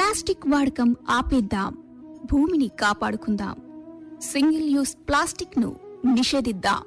plastic వాడకం ఆపేద్దాం భూమిని కాపాడుకుందాం సింగిల్ యూస్ ప్లాస్టిక్ ను నిషేధిద్దాం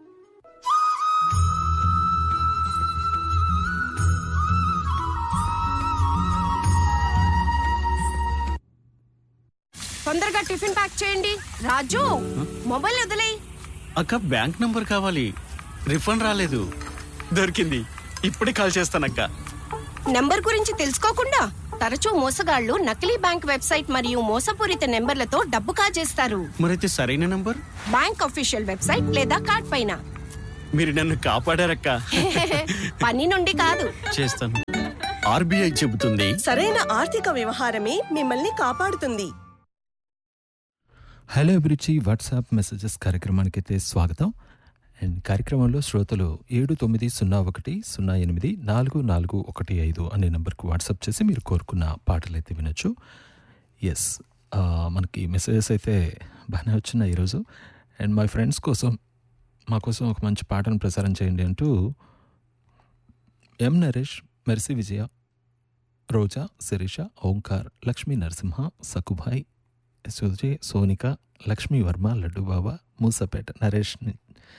తొందరగా టిఫిన్ ప్యాక్ చేయండి రాజు మొబైల్ వదిలేయ్ అక్క బ్యాంక్ నంబర్ కావాలి రిఫండ్ రాలేదు దొరికింది ఇప్పుడే కాల్ చేస్తానక్క నెంబర్ గురించి తెలుసుకోకుండా తరచూ మోసగాళ్లు నకిలీ బ్యాంక్ వెబ్సైట్ మరియు మోసపూరిత నెంబర్లతో డబ్బు కాజేస్తారు మరైతే సరైన నంబర్ బ్యాంక్ అఫీషియల్ వెబ్సైట్ లేదా కార్డ్ పైన మీరు నన్ను కాపాడారక్క పని నుండి కాదు చేస్తాను ఆర్బీఐ చెబుతుంది సరైన ఆర్థిక వ్యవహారమే మిమ్మల్ని కాపాడుతుంది హలో అభిరుచి వాట్సాప్ మెసేజెస్ కార్యక్రమానికి అయితే స్వాగతం అండ్ కార్యక్రమంలో శ్రోతలు ఏడు తొమ్మిది సున్నా ఒకటి సున్నా ఎనిమిది నాలుగు నాలుగు ఒకటి ఐదు అనే నెంబర్కు వాట్సాప్ చేసి మీరు కోరుకున్న పాటలు అయితే వినొచ్చు ఎస్ మనకి మెసేజెస్ అయితే బాగానే వచ్చినాయి ఈరోజు అండ్ మై ఫ్రెండ్స్ కోసం మా కోసం ఒక మంచి పాటను ప్రసారం చేయండి అంటూ ఎం నరేష్ మెర్సి విజయ రోజా శిరీష ఓంకార్ లక్ష్మీ నరసింహ సకుభాయ్ సుజయ్ సోనిక లక్ష్మీ వర్మ లడ్డు బాబా మూసపేట నరేష్ ని-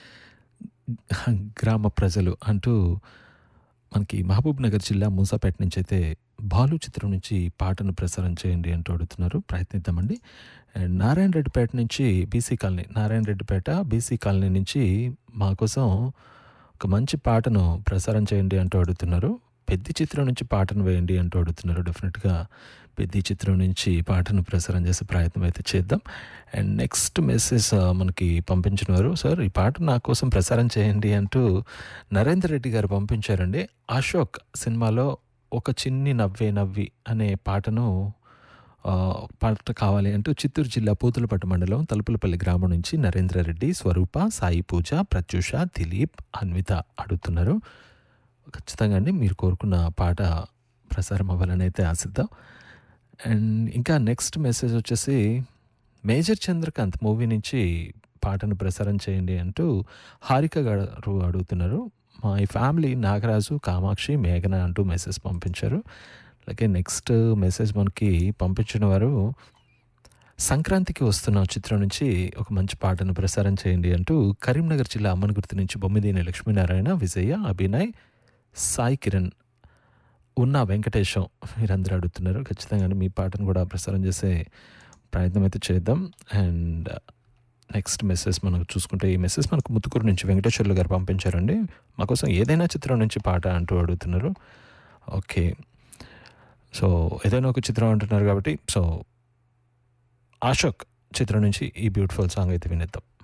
గ్రామ ప్రజలు అంటూ మనకి మహబూబ్ నగర్ జిల్లా మూసాపేట నుంచి అయితే బాలు చిత్రం నుంచి ఈ పాటను ప్రసారం చేయండి అంటూ అడుగుతున్నారు ప్రయత్నిద్దామండి అండ్ నారాయణ రెడ్డిపేట నుంచి BC colony Narayana Reddypet BC colony నుంచి మా కోసం ఒక మంచి పాటను ప్రసారం చేయండి అంటూ అడుగుతున్నారు పెద్ద చిత్రం నుంచి పాటను వేయండి అంటూ అడుగుతున్నారు డెఫినెట్గా పెద్ద చిత్రం నుంచి పాటను ప్రసారం చేసే ప్రయత్నం అయితే చేద్దాం అండ్ నెక్స్ట్ మెసేజ్ ఆ, మనకి పంపించిన వారు సార్ ఈ పాట నా కోసం ప్రసారం చేయండి అంటూ నరేందర్ రెడ్డి గారు పంపించారండి అశోక్ సినిమాలో ఒక చిన్ని నవ్వే నవ్వి అనే పాటను ఆ, పాట కావాలి అంటూ చిత్తూరు జిల్లా పూతులపట్టు మండలం తలుపులపల్లి గ్రామం నుంచి నరేంద్ర రెడ్డి స్వరూప సాయి పూజ ప్రత్యూష దిలీప్ అన్విత అడుగుతున్నారు ఖచ్చితంగా అండి మీరు కోరుకున్న పాట ప్రసారం అవ్వాలని అయితే ఆశిద్దాం అండ్ ఇంకా నెక్స్ట్ మెసేజ్ వచ్చేసి మేజర్ చంద్రకాంత్ మూవీ నుంచి పాటను ప్రసారం చేయండి అంటూ హారిక గారు అడుగుతున్నారు మా ఈ ఫ్యామిలీ నాగరాజు కామాక్షి మేఘన అంటూ మెసేజ్ పంపించారు అలాగే నెక్స్ట్ మెసేజ్ మనకి పంపించిన వారు సంక్రాంతికి వస్తున్న చిత్రం నుంచి ఒక మంచి పాటను ప్రసారం చేయండి అంటూ కరీంనగర్ జిల్లా అమ్మనగుర్తి నుంచి బొమ్మిదేని లక్ష్మీనారాయణ విజయ అభినయ్ సాయి కిరణ్ ఉన్న వెంకటేశం మీరందరూ అడుగుతున్నారు ఖచ్చితంగా మీ పాటను కూడా ప్రసారం చేసే ప్రయత్నం అయితే చేద్దాం అండ్ నెక్స్ట్ మెసేజ్ మనం చూసుకుంటే ఈ మెసేజ్ మనకు ముత్తుకూరు నుంచి వెంకటేశ్వర్లు గారు పంపించారండి మా కోసం ఏదైనా చిత్రం నుంచి పాట అంటూ అడుగుతున్నారు ఓకే సో ఏదైనా ఒక చిత్రం అంటున్నారు కాబట్టి సో అశోక్ చిత్రం నుంచి ఈ బ్యూటిఫుల్ సాంగ్ అయితే వినేద్దాం